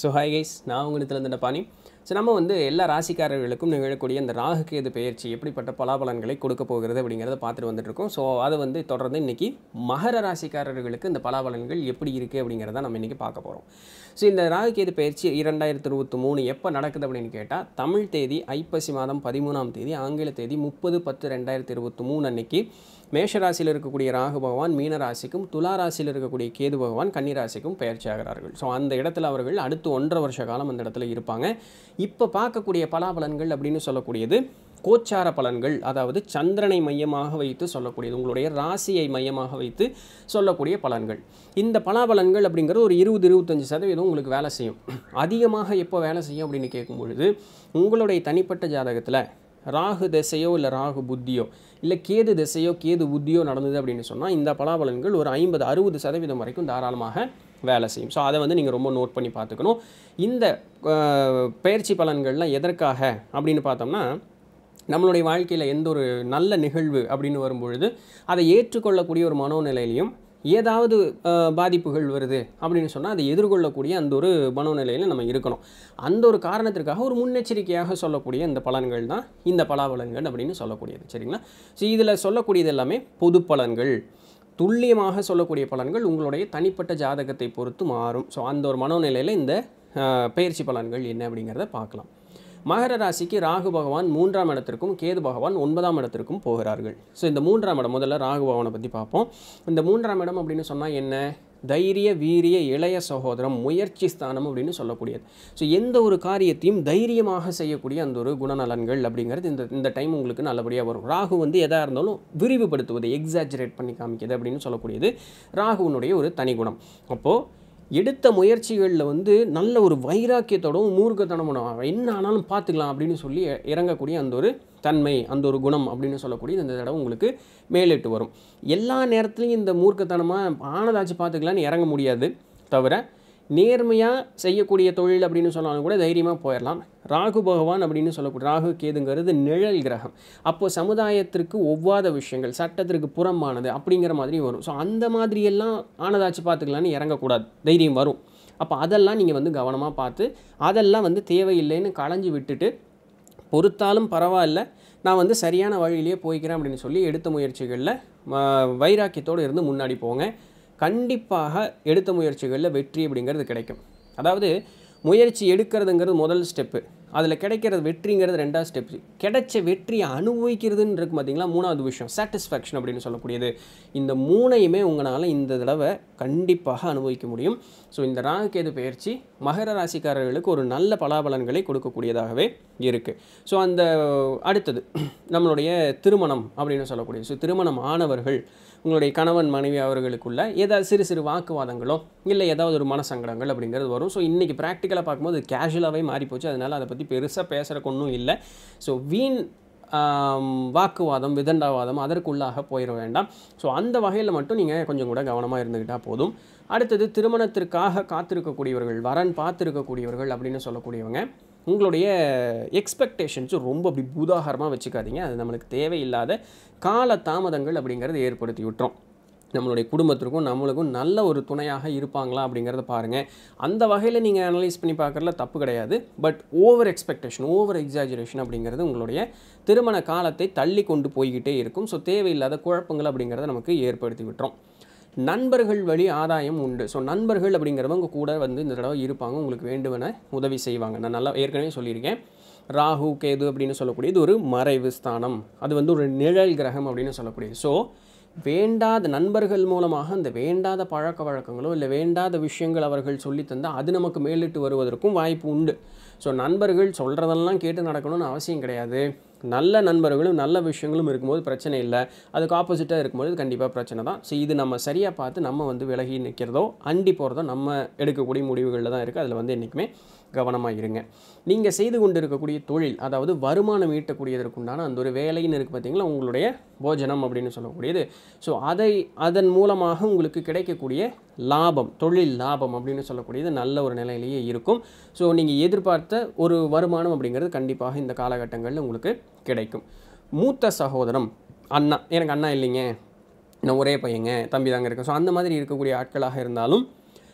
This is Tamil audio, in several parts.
ஸோ ஹாய் கைஸ் நான் உங்களுக்கு இருந்த பாணி ஸோ நம்ம வந்து எல்லா ராசிக்காரர்களுக்கும் நிகழக்கூடிய இந்த ராகு கேது பெயர்ச்சி எப்படிப்பட்ட பலாபலன்களை கொடுக்க போகிறது அப்படிங்கிறத பார்த்துட்டு வந்துட்டு இருக்கோம் ஸோ அதை வந்து தொடர்ந்து இன்னைக்கு மகர ராசிக்காரர்களுக்கு இந்த பலாபலன்கள் எப்படி இருக்குது அப்படிங்கிறத நம்ம இன்றைக்கி பார்க்க போகிறோம் ஸோ இந்த ராகு கேது பெயர்ச்சி இரண்டாயிரத்தி இருபத்தி மூணு எப்போ நடக்குது அப்படின்னு கேட்டால் தமிழ் தேதி ஐப்பசி மாதம் பதிமூணாம் தேதி ஆங்கில தேதி முப்பது பத்து ரெண்டாயிரத்தி இருபத்தி மூணு அன்னைக்கு மேஷராசியில் இருக்கக்கூடிய ராகு பகவான் மீன ராசிக்கும் துலா ராசியில் இருக்கக்கூடிய கேது பகவான் கன்னி ராசிக்கும் பயிற்சி ஆகிறார்கள் ஸோ அந்த இடத்துல அவர்கள் அடுத்து ஒன்றரை வருஷ காலம் அந்த இடத்துல இருப்பாங்க இப்போ பார்க்கக்கூடிய பலாபலன்கள் அப்படின்னு சொல்லக்கூடியது கோச்சார பலன்கள் அதாவது சந்திரனை மையமாக வைத்து சொல்லக்கூடியது உங்களுடைய ராசியை மையமாக வைத்து சொல்லக்கூடிய பலன்கள் இந்த பலாபலன்கள் அப்படிங்கிறது ஒரு இருபது இருபத்தஞ்சி சதவீதம் உங்களுக்கு வேலை செய்யும் அதிகமாக எப்போ வேலை செய்யும் அப்படின்னு கேட்கும் பொழுது உங்களுடைய தனிப்பட்ட ஜாதகத்தில் ராகு திசையோ இல்லை ராகு புத்தியோ இல்லை கேது திசையோ கேது புத்தியோ நடந்தது அப்படின்னு சொன்னால் இந்த பலாபலன்கள் ஒரு ஐம்பது அறுபது சதவீதம் வரைக்கும் தாராளமாக வேலை செய்யும் ஸோ அதை வந்து நீங்கள் ரொம்ப நோட் பண்ணி பார்த்துக்கணும் இந்த அஹ், பயிற்சி பலன்கள்லாம் எதற்காக அப்படின்னு பார்த்தோம்னா நம்மளுடைய வாழ்க்கையில் எந்த ஒரு நல்ல நிகழ்வு அப்படின்னு வரும்பொழுது அதை ஏற்றுக்கொள்ளக்கூடிய ஒரு மனோநிலையிலையும் ஏதாவது அஹ், பாதிப்புகள் வருது அப்படின்னு சொன்னால் அதை எதிர்கொள்ளக்கூடிய அந்த ஒரு மனோநிலையில் நம்ம இருக்கணும் அந்த ஒரு காரணத்திற்காக ஒரு முன்னெச்சரிக்கையாக சொல்லக்கூடிய இந்த பலன்கள் தான் இந்த பலாபலன்கள் அப்படின்னு சொல்லக்கூடியது சரிங்களா ஸோ இதில் சொல்லக்கூடியது எல்லாமே பொது பலன்கள் துல்லியமாக சொல்லக்கூடிய பலன்கள் உங்களுடைய தனிப்பட்ட ஜாதகத்தை பொறுத்து மாறும் ஸோ அந்த ஒரு மனோநிலையில் இந்த அஹ், பயிற்சி பலன்கள் என்ன அப்படிங்கிறத பார்க்கலாம் மகர ராசிக்கு ராகு பகவான் மூன்றாம் இடத்திற்கும் கேது பகவான் ஒன்பதாம் இடத்திற்கும் போகிறார்கள் ஸோ இந்த மூன்றாம் இடம் முதல்ல ராகு பகவானை பற்றி பார்ப்போம் இந்த மூன்றாம் இடம் அப்படின்னு சொன்னால் என்ன தைரிய வீரிய இளைய சகோதரம் முயற்சி ஸ்தானம் அப்படின்னு சொல்லக்கூடியது ஸோ எந்த ஒரு காரியத்தையும் தைரியமாக செய்யக்கூடிய அந்த ஒரு குணநலன்கள் அப்படிங்கிறது இந்த இந்த டைம் உங்களுக்கு நல்லபடியாக வரும் ராகு வந்து எதாக இருந்தாலும் விரிவுபடுத்துவது எக்ஸாஜரேட் பண்ணி காமிக்கிறது அப்படின்னு சொல்லக்கூடியது ராகுவினுடைய ஒரு தனி குணம் அப்போது எடுத்த முயற்சிகளில் வந்து நல்ல ஒரு வைராக்கியத்தோடவும் மூர்க்கத்தனமும் என்ன ஆனாலும் பார்த்துக்கலாம் அப்படின்னு சொல்லி இறங்கக்கூடிய அந்த ஒரு தன்மை அந்த ஒரு குணம் அப்படின்னு சொல்லக்கூடிய இந்த தடவை உங்களுக்கு மேலிட்டு வரும் எல்லா நேரத்துலையும் இந்த மூர்க்கத்தனமாக ஆனதாச்சு பார்த்துக்கலான்னு இறங்க முடியாது தவிர நேர்மையாக செய்யக்கூடிய தொழில் அப்படின்னு சொன்னாலும் கூட தைரியமாக போயிடலாம் ராகு பகவான் அப்படின்னு சொல்லக்கூடிய ராகு கேதுங்கிறது நிழல் கிரகம் அப்போ சமுதாயத்திற்கு ஒவ்வாத விஷயங்கள் சட்டத்திற்கு புறம்பானது அப்படிங்கிற மாதிரி வரும் ஸோ அந்த மாதிரியெல்லாம் ஆனதாச்சு பார்த்துக்கலான்னு இறங்கக்கூடாது தைரியம் வரும் அப்போ அதெல்லாம் நீங்கள் வந்து கவனமாக பார்த்து அதெல்லாம் வந்து தேவையில்லைன்னு களைஞ்சி விட்டுட்டு பொறுத்தாலும் பரவாயில்ல நான் வந்து சரியான வழியிலேயே போய்க்கிறேன் அப்படின்னு சொல்லி எடுத்த முயற்சிகளில் வைராக்கியத்தோடு இருந்து முன்னாடி போங்க கண்டிப்பாக எடுத்த முயற்சிகளில் வெற்றி அப்படிங்கிறது கிடைக்கும் அதாவது முயற்சி எடுக்கிறதுங்கிறது முதல் ஸ்டெப்பு அதில் கிடைக்கிறது வெற்றிங்கிறது ரெண்டாவது ஸ்டெப் கிடைச்ச வெற்றியை அனுபவிக்கிறதுன்னு இருக்கு பார்த்தீங்களா மூணாவது விஷயம் சாட்டிஸ்ஃபேக்ஷன் அப்படின்னு சொல்லக்கூடியது இந்த மூணையுமே உங்களால் இந்த தடவை கண்டிப்பாக அனுபவிக்க முடியும் ஸோ இந்த ராகுகேது பயிற்சி மகர ராசிக்காரர்களுக்கு ஒரு நல்ல பலாபலன்களை கொடுக்கக்கூடியதாகவே இருக்குது ஸோ அந்த அடுத்தது நம்மளுடைய திருமணம் அப்படின்னு சொல்லக்கூடியது ஸோ திருமணம் ஆனவர்கள் உங்களுடைய கணவன் மனைவி அவர்களுக்குள்ள ஏதாவது சிறு சிறு வாக்குவாதங்களோ இல்லை ஏதாவது ஒரு மனசங்கடங்கள் அப்படிங்கிறது வரும் ஸோ இன்றைக்கி ப்ராக்டிக்கலாக பார்க்கும்போது கேஷுவலாகவே மாறி போச்சு அதனால் அதை பற்றி பெருசாக பேசுகிறக்கு ஒன்றும் இல்லை ஸோ வீண் ஆம், வாக்குவாதம் விதண்டாவாதம் அதற்குள்ளாக போயிட வேண்டாம் ஸோ அந்த வகையில் மட்டும் நீங்கள் கொஞ்சம் கூட கவனமாக இருந்துக்கிட்டால் போதும் அடுத்தது திருமணத்திற்காக காத்திருக்கக்கூடியவர்கள் வரன் பார்த்துருக்கக்கூடியவர்கள் அப்படின்னு சொல்லக்கூடியவங்க உங்களுடைய எக்ஸ்பெக்டேஷன்ஸும் ரொம்ப அப்படி பூதாகரமாக வச்சுக்காதீங்க அது நம்மளுக்கு தேவையில்லாத கால தாமதங்கள் அப்படிங்கிறது ஏற்படுத்தி விட்டுரும் நம்மளுடைய குடும்பத்திற்கும் நம்மளுக்கும் நல்ல ஒரு துணையாக இருப்பாங்களா அப்படிங்கிறத பாருங்கள் அந்த வகையில் நீங்கள் அனலைஸ் பண்ணி பார்க்குறதுல தப்பு கிடையாது but over expectation over exaggeration அப்படிங்கிறது உங்களுடைய திருமண காலத்தை தள்ளி கொண்டு போய்கிட்டே இருக்கும் ஸோ தேவையில்லாத குழப்பங்கள் அப்படிங்கிறத நமக்கு ஏற்படுத்தி விட்டுரும் நண்பர்கள் வழி ஆதாயம் உண்டு ஸோ நண்பர்கள் அப்படிங்கிறவங்க கூட வந்து இந்த தடவை இருப்பாங்க உங்களுக்கு வேண்டுமென உதவி செய்வாங்க நான் நல்லா ஏற்கனவே சொல்லியிருக்கேன் ராகு கேது அப்படின்னு சொல்லக்கூடியது ஒரு மறைவு ஸ்தானம் அது வந்து ஒரு நிழல் கிரகம் அப்படின்னு சொல்லக்கூடியது ஸோ வேண்டாத நண்பர்கள் மூலமாக அந்த வேண்டாத பழக்க வழக்கங்களோ இல்லை வேண்டாத விஷயங்கள் அவர்கள் சொல்லி தந்தால் அது நமக்கு மேலிட்டு வருவதற்கும் வாய்ப்பு உண்டு ஸோ நண்பர்கள் சொல்கிறதெல்லாம் கேட்டு நடக்கணும்னு அவசியம் கிடையாது நல்ல நண்பர்களும் நல்ல விஷயங்களும் இருக்கும்போது பிரச்சனை இல்லை அதுக்கு ஆப்போசிட்டாக இருக்கும்போது கண்டிப்பாக பிரச்சனை தான் ஸோ இது நம்ம சரியாக பார்த்து நம்ம வந்து விலகி நிற்கிறதோ அண்டி போகிறதோ நம்ம எடுக்கக்கூடிய முடிவுகளில் தான் இருக்குது அதில் வந்து என்றைக்குமே கவனமாக இருங்க நீங்கள் செய்து கொண்டு இருக்கக்கூடிய தொழில் அதாவது வருமானம் ஈட்டக்கூடியதற்குண்டான அந்த ஒரு வேலைன்னு இருக்குது பார்த்தீங்களா உங்களுடைய போஜனம் அப்படின்னு சொல்லக்கூடியது ஸோ அதை அதன் மூலமாக உங்களுக்கு கிடைக்கக்கூடிய லாபம் தொழில் லாபம் அப்படின்னு சொல்லக்கூடியது நல்ல ஒரு நிலையிலேயே இருக்கும் ஸோ நீங்கள் எதிர்பார்த்த ஒரு வருமானம் அப்படிங்கிறது கண்டிப்பாக இந்த காலகட்டங்களில் உங்களுக்கு கிடைக்கும் மூத்த சகோதரம் அண்ணா எனக்கு அண்ணா இல்லைங்க நான் ஒரே பையங்க தம்பி தாங்க இருக்கேன் ஸோ அந்த மாதிரி இருக்கக்கூடிய ஆட்களாக இருந்தாலும்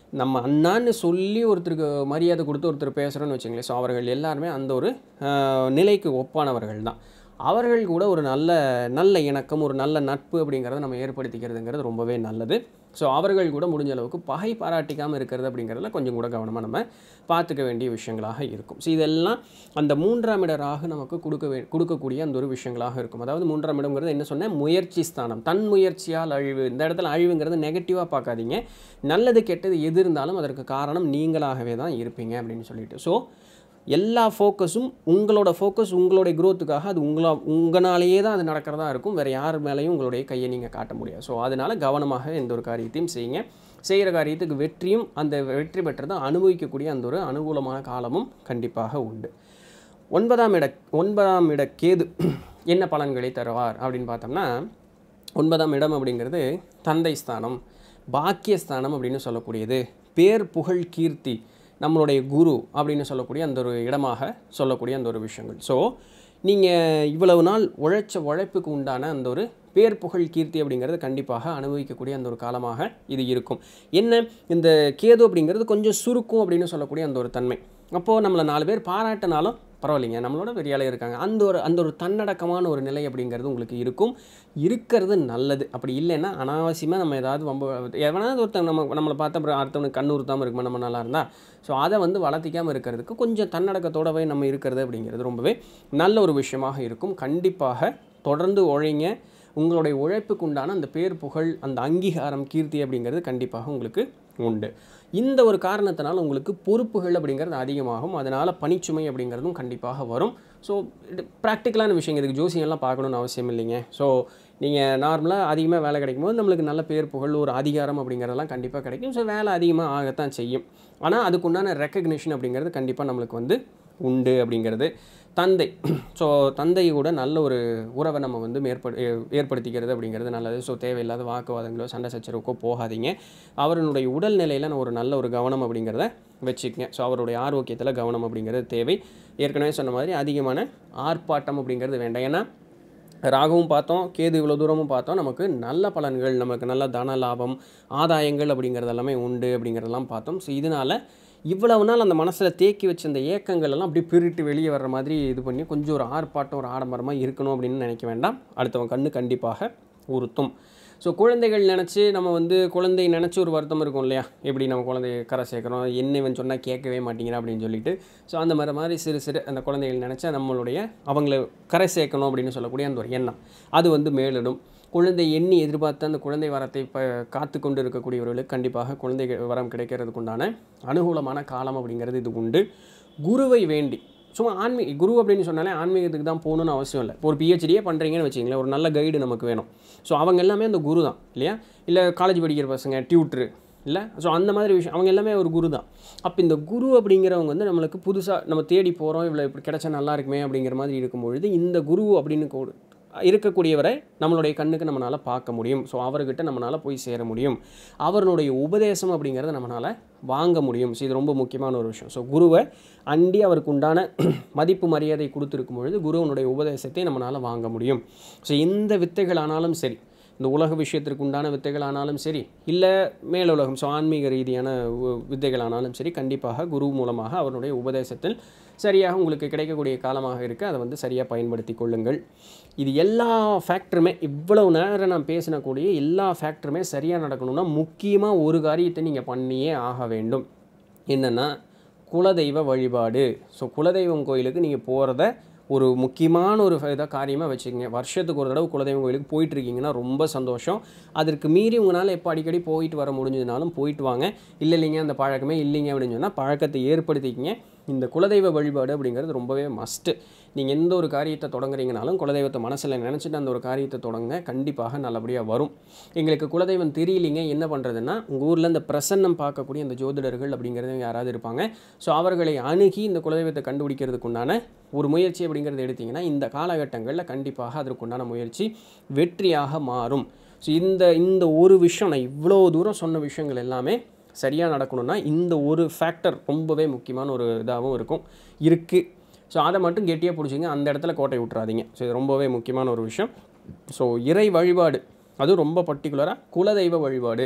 நம்ம அண்ணான்னு சொல்லி ஒருத்தருக்கு மரியாதை கொடுத்து ஒருத்தர் பேசுகிறோன்னு வச்சுங்களேன் ஸோ அவர்கள் எல்லாருமே அந்த ஒரு ஆஹ், நிலைக்கு ஒப்பானவர்கள் தான் அவர்கள் கூட ஒரு நல்ல நல்ல இணக்கம் ஒரு நல்ல நட்பு அப்படிங்கிறத நம்ம ஏற்படுத்திக்கிறதுங்கிறது ரொம்பவே நல்லது ஸோ அவர்கள் கூட முடிஞ்ச அளவுக்கு பகை பாராட்டிக்காமல் இருக்கிறது அப்படிங்கிறதுல கொஞ்சம் கூட கவனமாக நம்ம பார்த்துக்க வேண்டிய விஷயங்களாக இருக்கும் ஸோ இதெல்லாம் அந்த மூன்றாம் இட ராகு நமக்கு கொடுக்க வே கொடுக்கக்கூடிய அந்த ஒரு விஷயங்களாக இருக்கும் அதாவது மூன்றாம் இடம்ங்கிறது என்ன சொன்னேன் முயற்சி ஸ்தானம் தன் முயற்சியால் அழிவு இந்த இடத்துல அழிவுங்கிறது நெகட்டிவாக பார்க்காதீங்க நல்லது கெட்டது எது இருந்தாலும் அதற்கு காரணம் நீங்களாகவே தான் இருப்பீங்க அப்படின்னு சொல்லிட்டு ஸோ எல்லா ஃபோக்கஸும் உங்களோட ஃபோக்கஸ் உங்களுடைய growth-க்காக அது உங்களா உங்களாலேயே தான் அது நடக்கிறதா இருக்கும் வேறு யார் மேலேயும் உங்களுடைய கையை நீங்கள் காட்ட முடியாது ஸோ அதனால் கவனமாக எந்த ஒரு காரியத்தையும் செய்யுங்க செய்கிற காரியத்துக்கு வெற்றியும் அந்த வெற்றி பெற்றதை அனுபவிக்கக்கூடிய அந்த ஒரு அனுகூலமான காலமும் கண்டிப்பாக உண்டு ஒன்பதாம் இட ஒன்பதாம் இட கேது என்ன பலன்களை தருவார் அப்படின்னு பார்த்தோம்னா ஒன்பதாம் இடம் அப்படிங்கிறது தந்தை ஸ்தானம் பாக்கியஸ்தானம் அப்படின்னு சொல்லக்கூடியது பேர் புகழ் கீர்த்தி நம்மளுடைய குரு அப்படின்னு சொல்லக்கூடிய அந்த ஒரு இடமாக சொல்லக்கூடிய அந்த ஒரு விஷயங்கள் ஸோ நீங்கள் இவ்வளவு நாள் உழைச்ச உழைப்புக்கு உண்டான அந்த ஒரு பேர் புகழ் கீர்த்தி அப்படிங்கிறது கண்டிப்பாக அனுபவிக்கக்கூடிய அந்த ஒரு காலமாக இது இருக்கும் என்ன இந்த கேது அப்படிங்கிறது கொஞ்சம் சுருக்கும் அப்படின்னு சொல்லக்கூடிய அந்த ஒரு தன்மை அப்போது நம்மளை நாலு பேர் பாராட்டினாலும் பரவாயில்லைங்க நம்மளோட பெரிய ஆளே இருக்காங்க அந்த ஒரு அந்த ஒரு தன்னடக்கமான ஒரு நிலை அப்படிங்கிறது உங்களுக்கு இருக்கும் இருக்கிறது நல்லது அப்படி இல்லைன்னா அனாவசியமாக நம்ம ஏதாவது வம்ப எவனாவது ஒருத்தன் நம்ம நம்மளை பார்த்த அப்புறம் அடுத்தவனுக்கு கண்ணு உறுத்தாமல் இருக்குமா நம்ம நல்லா இருந்தால் ஸோ அதை வந்து வளர்த்திக்காமல் இருக்கிறதுக்கு கொஞ்சம் தன்னடக்கத்தோடவே நம்ம இருக்கிறது அப்படிங்கிறது ரொம்பவே நல்ல ஒரு விஷயமாக இருக்கும் கண்டிப்பாக தொடர்ந்து உழைங்க உங்களுடைய உழைப்புக்கு உண்டான அந்த பேர் புகழ் அந்த அங்கீகாரம் கீர்த்தி அப்படிங்கிறது கண்டிப்பாக உங்களுக்கு உண்டு இந்த ஒரு காரணத்தினால் உங்களுக்கு பொறுப்புகள் அப்படிங்கிறது அதிகமாகும் அதனால் பணிச்சுமை அப்படிங்கிறதும் கண்டிப்பாக வரும் ஸோ இது ப்ராக்டிக்கலான விஷயங்க இதுக்கு ஜோசியம்லாம் பார்க்கணுன்னு அவசியம் இல்லைங்க ஸோ நீங்கள் நார்மலாக அதிகமாக வேலை கிடைக்கும் போது நம்மளுக்கு நல்ல பேர் புகழ் ஒரு அதிகாரம் அப்படிங்கிறதெல்லாம் கண்டிப்பாக கிடைக்கும் ஸோ வேலை அதிகமாக ஆகத்தான் செய்யும் ஆனால் அதுக்குண்டான ரெக்கக்னிஷன் அப்படிங்கிறது கண்டிப்பாக நம்மளுக்கு வந்து உண்டு அப்படிங்கிறது தந்தை ஸோ தந்தை கூட நல்ல ஒரு உறவை நம்ம வந்து மேற்படு ஏ- ஏற்படுத்திக்கிறது அப்படிங்கிறது நல்லது ஸோ தேவையில்லாத வாக்குவாதங்களோ சண்டை சச்சரவுக்கோ போகாதீங்க அவருடைய உடல்நிலையில் நான் ஒரு நல்ல ஒரு கவனம் அப்படிங்கிறத வச்சுக்கங்க ஸோ அவருடைய ஆரோக்கியத்தில் கவனம் அப்படிங்கிறது தேவை ஏற்கனவே சொன்ன மாதிரி அதிகமான ஆர்ப்பாட்டம் அப்படிங்கிறது வேண்டாம் ஏன்னா ராகுவும் பார்த்தோம் கேது இவ்வளோ தூரமும் பார்த்தோம் நமக்கு நல்ல பலன்கள் நமக்கு நல்ல தன லாபம் ஆதாயங்கள் அப்படிங்கிறது எல்லாமே உண்டு அப்படிங்கிறதெல்லாம் பார்த்தோம் ஸோ இதனால் இவ்வளவு நாள் அந்த மனசில் தேக்கி வச்ச அந்த ஏக்கங்கள் எல்லாம் அப்படியே பிரிட்டு வெளியே வர்ற மாதிரி இது பண்ணி கொஞ்சம் ஒரு ஆர்ப்பாட்டம் ஒரு ஆடம்பரமாக இருக்கணும் அப்படின்னு நினைக்க வேண்டாம் அடுத்தவன் கண்ணு கண்டிப்பாக உறுத்தும் ஸோ குழந்தைகள் நினச்சி நம்ம வந்து குழந்தை நினச்சி ஒரு வருத்தம் இருக்கும் இல்லையா எப்படி நம்ம குழந்தைய கரை சேர்க்குறோம் என்ன இவன் சொன்னால் கேட்கவே மாட்டேங்கிறான் அப்படின்னு சொல்லிட்டு ஸோ அந்த மாதிரி மாதிரி சிறு சிறு அந்த குழந்தைகள் நினச்சா நம்மளுடைய அவங்கள கரை சேர்க்கணும் அப்படின்னு சொல்லக்கூடிய அந்த ஒரு எண்ணம் அது வந்து மேலிடும் குழந்தை எண்ணி எதிர்பார்த்த அந்த குழந்தை வரத்தை இப்போ காத்து கொண்டு இருக்கக்கூடியவர்களுக்கு கண்டிப்பாக குழந்தை வரம் கிடைக்கிறதுக்கு உண்டான அனுகூலமான காலம் அப்படிங்கிறது இது உண்டு குருவை வேண்டி சும்மா ஆன்மீக குரு அப்படின்னு சொன்னாலே ஆன்மீகத்துக்கு தான் போகணும்னு அவசியம் இல்லை இப்போ ஒரு பிஹெச்டியே பண்ணுறீங்கன்னு வச்சிங்களேன் ஒரு நல்ல கைடு நமக்கு வேணும் ஸோ அவங்க எல்லாமே அந்த குரு தான் இல்லையா இல்லை காலேஜ் படிக்கிற பசங்க டியூட்ரு இல்லை ஸோ அந்த மாதிரி விஷயம் அவங்க எல்லாமே ஒரு குரு தான் அப்போ இந்த குரு அப்படிங்கிறவங்க வந்து நம்மளுக்கு புதுசாக நம்ம தேடி போகிறோம் இவ்வளோ இப்படி கிடைச்சா நல்லா இருக்குமே அப்படிங்கிற மாதிரி இருக்கும்பொழுது இந்த குரு அப்படின்னு கூட இருக்கக்கூடியவரை நம்மளுடைய கண்ணுக்கு நம்மளால் பார்க்க முடியும் ஸோ அவர்கிட்ட நம்மளால் போய் சேர முடியும் அவருடைய உபதேசம் அப்படிங்கிறத நம்மளால் வாங்க முடியும் ஸோ இது ரொம்ப முக்கியமான ஒரு விஷயம் ஸோ குருவை அண்டி அவருக்கு உண்டான மதிப்பு மரியாதை கொடுத்துருக்கும் பொழுது குருவனுடைய உபதேசத்தை நம்மளால் வாங்க முடியும் ஸோ எந்த வித்தைகள் ஆனாலும் சரி இந்த உலக விஷயத்திற்கு உண்டான வித்தைகள் ஆனாலும் சரி இல்லை மேலுலகம் ஸோ ஆன்மீக ரீதியான உ- வித்தைகள் ஆனாலும் சரி கண்டிப்பாக குரு மூலமாக அவருடைய உபதேசத்தில் சரியாக உங்களுக்கு கிடைக்கக்கூடிய காலமாக இருக்க அதை வந்து சரியாக பயன்படுத்தி கொள்ளுங்கள் இது எல்லா ஃபேக்டருமே இவ்வளவு நேரம் நான் பேசினக்கூடிய எல்லா ஃபேக்டருமே சரியாக நடக்கணும்னா முக்கியமாக ஒரு காரியத்தை நீங்கள் பண்ணியே ஆக வேண்டும் என்னென்னா குலதெய்வ வழிபாடு ஸோ குலதெய்வம் கோயிலுக்கு நீங்கள் போகிறத ஒரு முக்கியமான ஒரு இதாக காரியமாக வச்சுக்கோங்க வருஷத்துக்கு ஒரு தடவை குலதெய்வம் கோயிலுக்கு போயிட்டு இருக்கீங்கன்னா ரொம்ப சந்தோஷம் அதற்கு மீறி உங்களால் எப்போ அடிக்கடி போயிட்டு வர முடிஞ்சதுனாலும் போயிட்டு வாங்க இல்லை இல்லைங்க அந்த பழக்கமே இல்லைங்க அப்படின்னு சொன்னால் பழக்கத்தை ஏற்படுத்திக்கிங்க இந்த குலதெய்வ வழிபாடு அப்படிங்கிறது ரொம்பவே மஸ்ட்டு நீங்கள் எந்த ஒரு காரியத்தை தொடங்குறீங்கனாலும் குலதெய்வத்தை மனசில் நினச்சிட்டு அந்த ஒரு காரியத்தை தொடங்க கண்டிப்பாக நல்லபடியாக வரும் எங்களுக்கு குலதெய்வம் தெரியலிங்க என்ன பண்ணுறதுன்னா உங்கள் ஊரில் இந்த பிரசன்னம் பார்க்கக்கூடிய இந்த ஜோதிடர்கள் அப்படிங்கிறது யாராவது இருப்பாங்க ஸோ அவர்களை அணுகி இந்த குலதெய்வத்தை கண்டுபிடிக்கிறதுக்கு உண்டான ஒரு முயற்சி அப்படிங்கிறது எடுத்தீங்கன்னா இந்த காலகட்டங்களில் கண்டிப்பாக அதற்குண்டான முயற்சி வெற்றியாக மாறும் ஸோ இந்த இந்த ஒரு விஷயம் நான் இவ்வளோ தூரம் சொன்ன விஷயங்கள் எல்லாமே சரியாக நடக்கணும்னா இந்த ஒரு ஃபேக்டர் ரொம்பவே முக்கியமான ஒரு இதாகவும் இருக்கும் இருக்குது ஸோ அதை மட்டும் கெட்டியாக பிடிச்சிங்க அந்த இடத்துல கோட்டை விட்டுறாதீங்க ஸோ இது ரொம்பவே முக்கியமான ஒரு விஷயம் ஸோ இறை வழிபாடு அதுவும் ரொம்ப பர்டிகுலராக குலதெய்வ வழிபாடு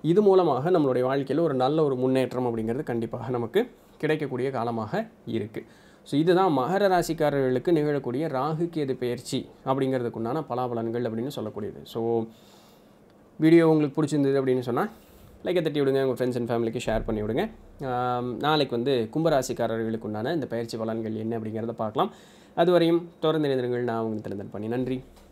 இது மூலமாக நம்மளுடைய வாழ்க்கையில் ஒரு நல்ல ஒரு முன்னேற்றம் அப்படிங்கிறது கண்டிப்பாக நமக்கு கிடைக்கக்கூடிய காலமாக இருக்குது ஸோ இதுதான் மகர ராசிக்காரர்களுக்கு நிகழக்கூடிய ராகு கேது பெயர்ச்சி அப்படிங்கிறதுக்குண்டான பலாபலன்கள் அப்படின்னு சொல்லக்கூடியது ஸோ வீடியோ உங்களுக்கு பிடிச்சிருந்தது அப்படின்னு சொன்னால் லைக்கை தட்டி விடுங்க உங்கள் ஃப்ரெண்ட்ஸ் அண்ட் ஃபேமிலிக்கு ஷேர் பண்ணி விடுங்க ஆம், நாளைக்கு வந்து கும்பராசிக்காரர்களுக்கு உண்டான இந்த பயிற்சி பலன்கள் என்ன அப்படிங்கிறத பார்க்கலாம் அதுவரையும் தொடர்ந்து இணைந்திருங்கள் நான் உங்களுக்கு திறந்தன் பண்ணி நன்றி